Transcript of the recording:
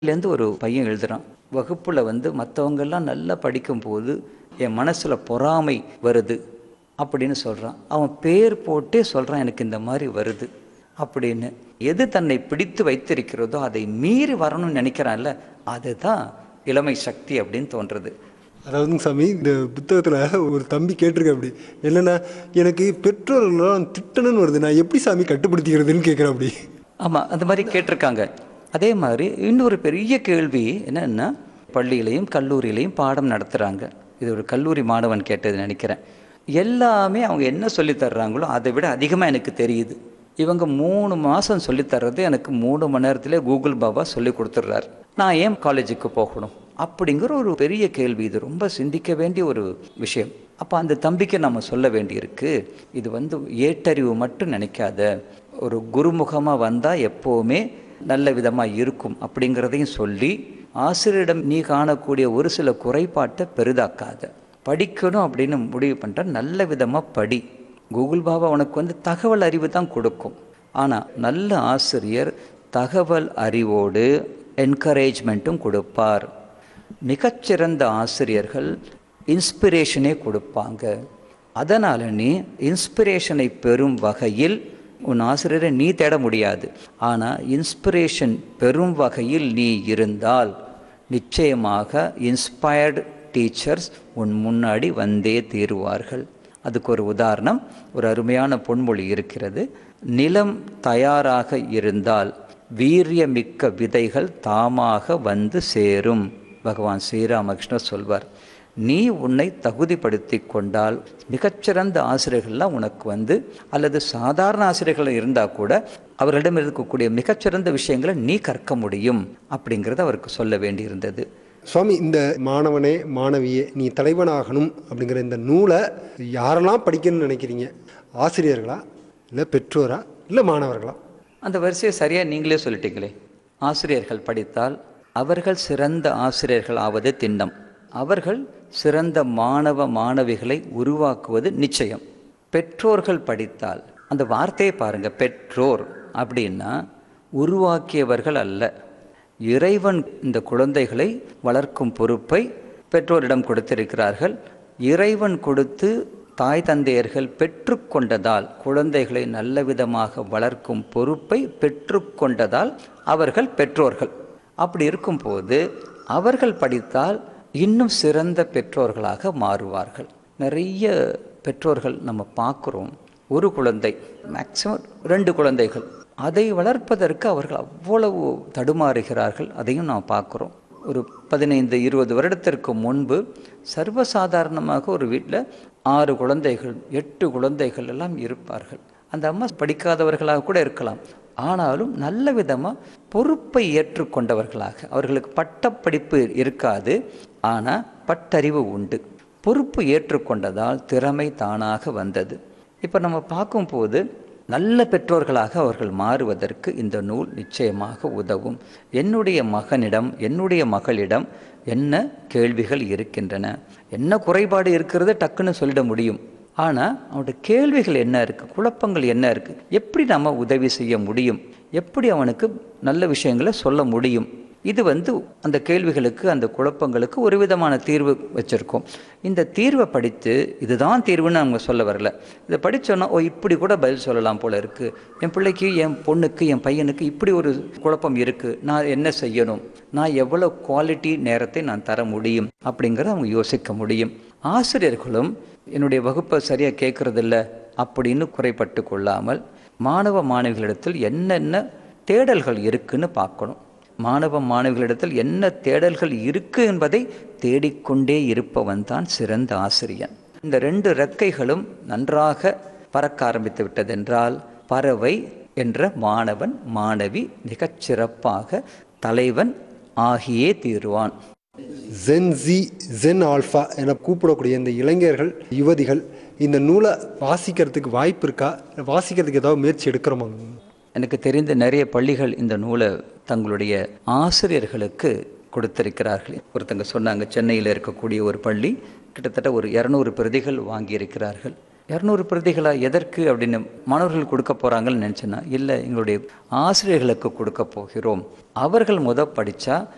இருந்து ஒரு பையன் எழுதுறான் வகுப்புல வந்து மற்றவங்க எல்லாம் நல்லா படிக்கும்போது என் மனசுல பொறாமை வருது அப்படின்னு சொல்றான் அவன் பேர் போட்டே சொல்றான் எனக்கு இந்த மாதிரி வருது அப்படின்னு எது தன்னை பிடித்து வைத்திருக்கிறதோ அதை மீறி வரணும்னு நினைக்கிறான்ல அதுதான் இளமை சக்தி அப்படின்னு தோன்றுறது அதாவதுங்க சாமி இந்த புத்தகத்தில் ஒரு தம்பி கேட்டிருக்க அப்படி என்னன்னா எனக்கு பெற்றோர்களெல்லாம் திட்டணும்னு வருது நான் எப்படி சாமி கட்டுப்படுத்திக்கிறதுன்னு கேட்குறேன் அப்படி ஆமாம் அந்த மாதிரி கேட்டிருக்காங்க அதே மாதிரி இன்னொரு பெரிய கேள்வி என்னன்னா பள்ளியிலையும் கல்லூரியிலையும் பாடம் நடத்துகிறாங்க இது ஒரு கல்லூரி மாணவன் கேட்டது நினைக்கிறேன் எல்லாமே அவங்க என்ன சொல்லி தர்றாங்களோ அதை விட அதிகமாக எனக்கு தெரியுது இவங்க மூணு மாதம் சொல்லி தர்றது எனக்கு மூணு மணி நேரத்திலே கூகுள் பாபா சொல்லி கொடுத்துட்றாரு நான் ஏன் காலேஜுக்கு போகணும் அப்படிங்கிற ஒரு பெரிய கேள்வி இது ரொம்ப சிந்திக்க வேண்டிய ஒரு விஷயம் அப்போ அந்த தம்பிக்கு நம்ம சொல்ல வேண்டியிருக்கு இது வந்து ஏட்டறிவு மட்டும் நினைக்காத ஒரு குருமுகமாக வந்தால் எப்போவுமே நல்ல விதமாக இருக்கும் அப்படிங்கிறதையும் சொல்லி ஆசிரியரிடம் நீ காணக்கூடிய ஒரு சில குறைபாட்டை பெரிதாக்காத படிக்கணும் அப்படின்னு முடிவு பண்ணிட்டா நல்ல விதமாக படி கூகுள் பாபா உனக்கு வந்து தகவல் அறிவு தான் கொடுக்கும் ஆனால் நல்ல ஆசிரியர் தகவல் அறிவோடு என்கரேஜ்மெண்ட்டும் கொடுப்பார் மிகச்சிறந்த ஆசிரியர்கள் இன்ஸ்பிரேஷனே கொடுப்பாங்க அதனால் நீ இன்ஸ்பிரேஷனை பெறும் வகையில் உன் ஆசிரியரை நீ தேட முடியாது ஆனால் இன்ஸ்பிரேஷன் பெறும் வகையில் நீ இருந்தால் நிச்சயமாக இன்ஸ்பயர்டு டீச்சர்ஸ் உன் முன்னாடி வந்தே தீருவார்கள் அதுக்கு ஒரு உதாரணம் ஒரு அருமையான பொன்மொழி இருக்கிறது நிலம் தயாராக இருந்தால் வீரியமிக்க விதைகள் தாமாக வந்து சேரும் பகவான் ஸ்ரீராமகிருஷ்ணர் சொல்வார் நீ உன்னை தகுதிப்படுத்தி கொண்டால் மிகச்சிறந்த ஆசிரியர்கள்லாம் உனக்கு வந்து அல்லது சாதாரண ஆசிரியர்கள் இருந்தால் கூட அவர்களிடம் இருக்கக்கூடிய மிகச்சிறந்த விஷயங்களை நீ கற்க முடியும் அப்படிங்கிறத அவருக்கு சொல்ல வேண்டியிருந்தது சுவாமி இந்த மாணவனே மாணவியே நீ தலைவனாகணும் அப்படிங்கிற இந்த நூலை யாரெல்லாம் படிக்கணும்னு நினைக்கிறீங்க ஆசிரியர்களா இல்லை பெற்றோரா இல்லை மாணவர்களா அந்த வரிசையை சரியாக நீங்களே சொல்லிட்டீங்களே ஆசிரியர்கள் படித்தால் அவர்கள் சிறந்த ஆசிரியர்கள் ஆவது திண்ணம் அவர்கள் சிறந்த மாணவ மாணவிகளை உருவாக்குவது நிச்சயம் பெற்றோர்கள் படித்தால் அந்த வார்த்தையை பாருங்க பெற்றோர் அப்படின்னா உருவாக்கியவர்கள் அல்ல இறைவன் இந்த குழந்தைகளை வளர்க்கும் பொறுப்பை பெற்றோரிடம் கொடுத்திருக்கிறார்கள் இறைவன் கொடுத்து தாய் தந்தையர்கள் பெற்றுக்கொண்டதால் குழந்தைகளை நல்ல விதமாக வளர்க்கும் பொறுப்பை பெற்றுக்கொண்டதால் அவர்கள் பெற்றோர்கள் அப்படி இருக்கும்போது அவர்கள் படித்தால் இன்னும் சிறந்த பெற்றோர்களாக மாறுவார்கள் நிறைய பெற்றோர்கள் நம்ம பார்க்குறோம் ஒரு குழந்தை மேக்சிமம் ரெண்டு குழந்தைகள் அதை வளர்ப்பதற்கு அவர்கள் அவ்வளவு தடுமாறுகிறார்கள் அதையும் நாம் பார்க்குறோம் ஒரு பதினைந்து இருபது வருடத்திற்கு முன்பு சர்வசாதாரணமாக ஒரு வீட்டில் ஆறு குழந்தைகள் எட்டு குழந்தைகள் எல்லாம் இருப்பார்கள் அந்த அம்மா படிக்காதவர்களாக கூட இருக்கலாம் ஆனாலும் நல்ல விதமாக பொறுப்பை ஏற்றுக்கொண்டவர்களாக அவர்களுக்கு பட்டப்படிப்பு இருக்காது ஆனால் பட்டறிவு உண்டு பொறுப்பு ஏற்றுக்கொண்டதால் திறமை தானாக வந்தது இப்போ நம்ம பார்க்கும்போது நல்ல பெற்றோர்களாக அவர்கள் மாறுவதற்கு இந்த நூல் நிச்சயமாக உதவும் என்னுடைய மகனிடம் என்னுடைய மகளிடம் என்ன கேள்விகள் இருக்கின்றன என்ன குறைபாடு இருக்கிறது டக்குன்னு சொல்லிட முடியும் ஆனால் அவனுடைய கேள்விகள் என்ன இருக்குது குழப்பங்கள் என்ன இருக்குது எப்படி நம்ம உதவி செய்ய முடியும் எப்படி அவனுக்கு நல்ல விஷயங்களை சொல்ல முடியும் இது வந்து அந்த கேள்விகளுக்கு அந்த குழப்பங்களுக்கு ஒரு விதமான தீர்வு வச்சுருக்கோம் இந்த தீர்வை படித்து இதுதான் தீர்வுன்னு அவங்க சொல்ல வரல இதை படித்தோன்னா ஓ இப்படி கூட பதில் சொல்லலாம் போல இருக்குது என் பிள்ளைக்கு என் பொண்ணுக்கு என் பையனுக்கு இப்படி ஒரு குழப்பம் இருக்குது நான் என்ன செய்யணும் நான் எவ்வளோ குவாலிட்டி நேரத்தை நான் தர முடியும் அப்படிங்கிறத அவங்க யோசிக்க முடியும் ஆசிரியர்களும் என்னுடைய வகுப்பை சரியாக கேட்குறதில்ல அப்படின்னு குறைப்பட்டு கொள்ளாமல் மாணவ மாணவிகளிடத்தில் என்னென்ன தேடல்கள் இருக்குன்னு பார்க்கணும் மாணவ மாணவிகளிடத்தில் என்ன தேடல்கள் இருக்கு என்பதை தேடிக்கொண்டே இருப்பவன் தான் சிறந்த ஆசிரியன் இந்த ரெண்டு ரெக்கைகளும் நன்றாக பறக்க ஆரம்பித்து விட்டதென்றால் பறவை என்ற மாணவன் மாணவி மிகச் சிறப்பாக தலைவன் ஆகியே தீருவான் ஜென் ஜி ஜென் ஆல்ஃபா என கூப்பிடக்கூடிய இந்த இளைஞர்கள் யுவதிகள் இந்த நூலை வாசிக்கிறதுக்கு வாய்ப்பு இருக்கா வாசிக்கிறதுக்கு ஏதாவது முயற்சி எடுக்கிறோமா எனக்கு தெரிந்த நிறைய பள்ளிகள் இந்த நூலை தங்களுடைய ஆசிரியர்களுக்கு கொடுத்திருக்கிறார்கள் ஒருத்தங்க சொன்னாங்க சென்னையில் இருக்கக்கூடிய ஒரு பள்ளி கிட்டத்தட்ட ஒரு இரநூறு பிரதிகள் வாங்கியிருக்கிறார்கள் இரநூறு பிரதிகளா எதற்கு அப்படின்னு மாணவர்கள் கொடுக்க போகிறாங்கன்னு நினச்சேன்னா இல்லை எங்களுடைய ஆசிரியர்களுக்கு கொடுக்க போகிறோம் அவர்கள் முத படித்தா